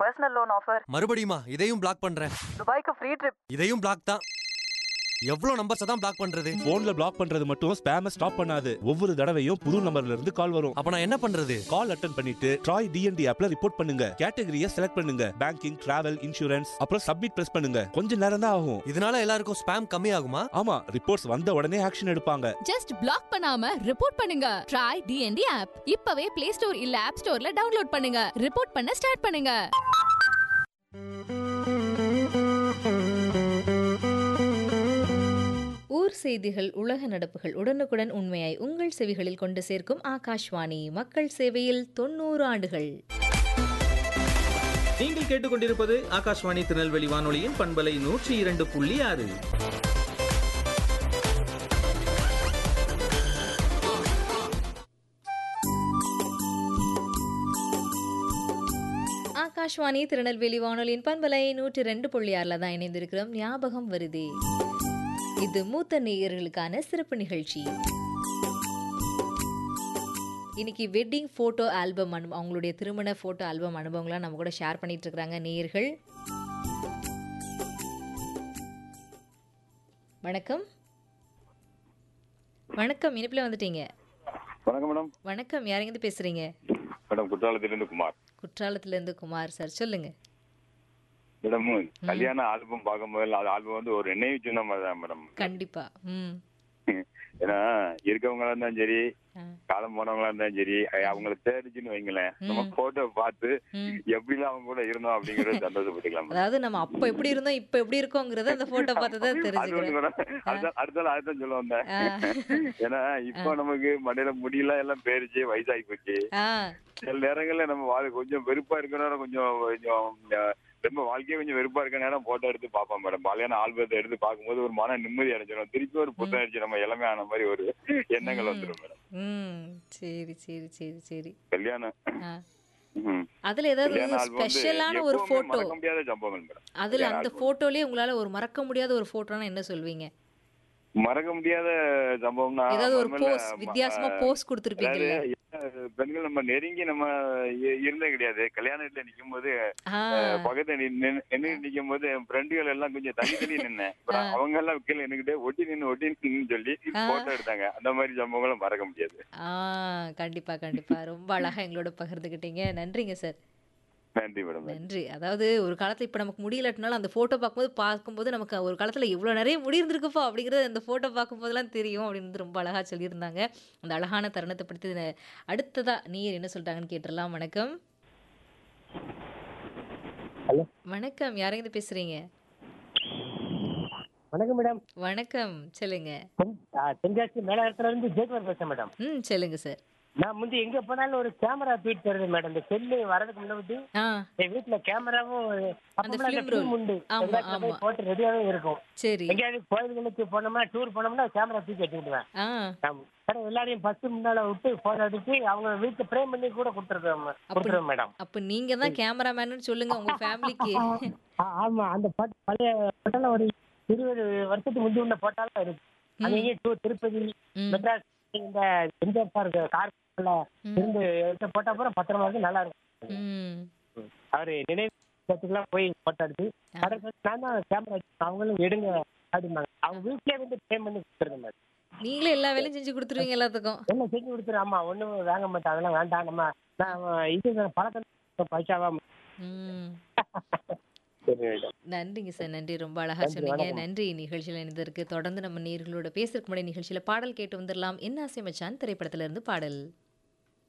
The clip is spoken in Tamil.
பர்சனல் லோன் ஆஃபர் மறுபடியுமா இதையும் பிளாக் பண்றேன் துபாய்க்கு ஃப்ரீ ட்ரிப் இதையும் பிளாக் தான் எவ்வளவு நம்பர்ஸ் தான் பிளாக் பண்றது போன்ல பிளாக் பண்றது மட்டும் ஸ்பேம ஸ்டாப் பண்ணாது ஒவ்வொரு தடவையும் புது நம்பர்ல இருந்து கால் வரும் அப்ப நான் என்ன பண்றது கால் அட்டன் பண்ணிட்டு ட்ராய் டிஎன்டி ஆப்ல ரிப்போர்ட் பண்ணுங்க கேட்டகரியை செலக்ட் பண்ணுங்க பேங்கிங் டிராவல் இன்சூரன்ஸ் அப்புறம் சப்மிட் பிரஸ் பண்ணுங்க கொஞ்ச நேரம் தான் ஆகும் இதனால எல்லாருக்கும் ஸ்பேம் கம்மி ஆகுமா ஆமா ரிப்போர்ட்ஸ் வந்த உடனே ஆக்ஷன் எடுப்பாங்க ஜஸ்ட் பிளாக் பண்ணாம ரிப்போர்ட் பண்ணுங்க ட்ரை டிஎன்டி ஆப் இப்பவே பிளே ஸ்டோர் இல்ல ஆப் ஸ்டோர்ல டவுன்லோட் பண்ணுங்க ரிப்போர்ட் பண்ண ஸ்டார்ட் பண்ணுங்க ஊர் செய்திகள் உலக நடப்புகள் உடனுக்குடன் உண்மையாய் உங்கள் செவிகளில் கொண்டு சேர்க்கும் ஆகாஷ்வாணி மக்கள் சேவையில் தொண்ணூறு ஆண்டுகள் நீங்கள் கேட்டுக்கொண்டிருப்பது ஆகாஷ்வாணி திருநெல்வேலி வானொலியின் பண்பலை நூற்றி இரண்டு புள்ளி ஆறு ஆகாஷ்வாணி திருநெல்வேலி வானொலியின் பண்பலை நூற்றி ரெண்டு புள்ளி ஆறில் தான் இணைந்திருக்கிறோம் ஞாபகம் வருதே இது மூத்த நேயர்களுக்கான சிறப்பு நிகழ்ச்சி இன்னைக்கு வெட்டிங் ஃபோட்டோ ஆல்பம் அனு அவங்களுடைய திருமண ஃபோட்டோ ஆல்பம் அனுபவங்களாம் நம்ம கூட ஷேர் பண்ணிட்டு இருக்கிறாங்க நேயர்கள் வணக்கம் வணக்கம் இனிப்பில் வந்துட்டீங்க வணக்கம் மேடம் வணக்கம் யாரெங்கிருந்து பேசுறீங்க மேடம் குற்றாலத்திலிருந்து குமார் குற்றாலத்திலேருந்து குமார் சார் சொல்லுங்க மேடம் கல்யாண ஆல்பம் பார்க்கும்போது அது ஆல்பம் வந்து ஒரு நினைவு சின்னம் தான் மேடம் கண்டிப்பா ம் ஏன்னா இருக்கவங்களா இருந்தாலும் சரி ஆ. காலம் போனவங்களா இருந்தாலும் சரி அஹ் அவங்கள தேடிச்சுன்னு வைங்களேன் நம்ம போட்டோ பார்த்து ம். எப்படிலாம் அவங்க கூட இருந்தோம் அப்படிங்கறத சந்தோஷப்பட்டுக்கலாம் madam. அதாவது நம்ம அப்ப எப்படி இருந்தோம் இப்ப எப்படி இருக்கோங்கிறத அந்த போட்டோ பார்த்து தான் அது ஒண்ணு தெரிஞ்சுக்கிறோம் மேடம் அடுத்த அடுத்த அதுதான் சொல்ல வந்தேன் ஆ. ஏன்னா இப்போ நமக்கு மண்டையில முடியெல்லாம் எல்லாம் பேரிச்சு வயசாகி போச்சு ஆ சில நேரங்கள்ல நம்ம வாழ் கொஞ்சம் வெறுப்பா இருக்கிற நேரம் கொஞ்சம் கொஞ்சம் அஹ், ரொம்ப வாழ்க்கையே கொஞ்சம் வெறுப்பா இருக்க நேரம் போட்டோ எடுத்து பார்ப்போம் மேடம் பழையான ஆல்பத்தை எடுத்து பார்க்கும்போது ஒரு மன நிம்மதி அடைஞ்சிடும் திருப்பி ஒரு புத்தகம் அடிச்சு நம்ம இளமை ஆன மாதிரி ஒரு எண்ணங்கள் வந்துடும் மேடம் ம் சரி சரி சரி சரி கல்யாணம் ஆ. ம். அதுல ஏதாவது கல்யாண ஆல்பம் வந்து ஸ்பெஷலான ஒரு எப்பவுமே போட்டோ மறக்க முடியாத சம்பவங்கள் மேடம் அதுல கல்யாண அந்த ஆல்பம். போட்டோலயே உங்களால ஒரு மறக்க முடியாத ஒரு போட்டோனா என்ன சொல்வீங்க மறக்க முடியாத சம்பவம்னா ஏதாவது ஒரு முதல்ல போஸ் ம- வித்தியாசமா அஹ், போஸ் கொடுத்துருப்பீங்கல்ல அதாவது என்ன, பெண்கள் நம்ம நெருங்கி நம்ம இ- இருந்தே கிடையாது கல்யாண வீட்டுல நிக்கும் போது ஆ பக்கத்துல நின்று நிக்கும் போது என் ஃப்ரெண்டுகள் எல்லாம் கொஞ்சம் தள்ளி தள்ளி நின்னேன் அப்புறம் அவங்க எல்லாம் கீழே நின்னுக்கிட்டு ஒட்டி நின்னு ஒட்டி நின்னு சொல்லி ஆ. போட்டோ எடுத்தாங்க அந்த மாதிரி சம்பவங்களும் மறக்க முடியாது ஆ கண்டிப்பா கண்டிப்பா ரொம்ப அழகா எங்களோட பகிர்ந்துக்கிட்டீங்க நன்றிங்க சார் நன்றி மேடம் நன்றி அதாவது ஒரு காலத்துல இப்ப நமக்கு முடியலட்டினாலும் அந்த போட்டோ பார்க்கும்போது பார்க்கும்போது நமக்கு ஒரு காலத்துல இவ்வளவு நிறைய முடி இருந்திருக்குப்பா அப்படிங்கிறது அந்த போட்டோ பார்க்கும்போதெல்லாம் தெரியும் அப்படின்னு ரொம்ப அழகா சொல்லியிருந்தாங்க அந்த அழகான தருணத்தை படுத்தி இத- அடுத்ததா நீர் என்ன சொல்றாங்கன்னு கேட்டுடலாம் வணக்கம் வணக்கம் யாரையும் பேசுறீங்க வணக்கம் மேடம் வணக்கம் சொல்லுங்க தென்காசி மேலாளத்துல இருந்து ஜெயக்குமார் பேசுறேன் மேடம் ம் சொல்லுங்க சார் நான் முந்தி எங்க போனாலும் ஒரு கேமரா தூக்கிட்டு வருது மேடம் இந்த செல்லு வரதுக்கு முன்னாடி ஆ என் வீட்டுல கேமராவும் அந்த film roll. உண்டு ஆமா, எல்லாத்துல போய் ஆமா. போட்டு ரெடியாவே இருக்கும் சரி எங்கேயாவது கோயில்களுக்கு போனோம்னா டூர் போனோம்னா கேமரா தூக்கி வச்சுக்கிடுவேன் ஆ மேடம் எல்லாரையும் பஸ் முன்னால விட்டு போன் அடிச்சு அவங்க வீட்டுல பிரேம் பண்ணி கூட கொடுத்துருக்கோம் கொடுத்துருவேன் மேடம் அப்ப நீங்க தான் கேமராமேன்னு சொல்லுங்க உங்க ஃபேமிலிக்கு ஆ, ஆமா அந்த பட்- பழைய பட்டல ஒரு இருபது வருஷத்துக்கு முந்தி உள்ள போட்டாலும் இருக்கு அங்கேயே டூர் திருப்பதி ம். மெட்ராஸ் இந்த எம்ஜிஆர் சார் கார்ல இருந்து எடுத்து போட்ட அப்புறம் பத்திரமா இருக்கு நல்லா இருக்கும் ம் அவரு நினைவுலாம் போய் போட்டோ எடுத்து கடைசி நான் தான் கேமரா அவங்களும் எடுங்க அப்படிம்பாங்க அவங்க வீட்லயே வந்து பேம் பண்ணி கொடுத்துருங்க மேடம் நீங்களே எல்லா வேலையும் செஞ்சு கொடுத்துருவீங்க எல்லாத்துக்கும் என்ன செஞ்சு கொடுத்துரு ஆமா ஒண்ணும் வாங்க மாட்டேன் அதெல்லாம் வேண்டாம் நம்ம நான் இது பழக்கம் பைசாவா ம் சரி மேடம் நன்றிங்க சார் நன்றி ரொம்ப அழகா நன்றி, சொன்னீங்க வணக்கம். நன்றி நிகழ்ச்சியில் இணைந்ததற்கு தொடர்ந்து நம்ம நேர்களோட பேசுறதுக்கு முன்னாடி நிகழ்ச்சியில பாடல் கேட்டு வந்துடலாம் என்ன ஆசை மச்சான் திரைப்படத்துல இருந்து பாடல்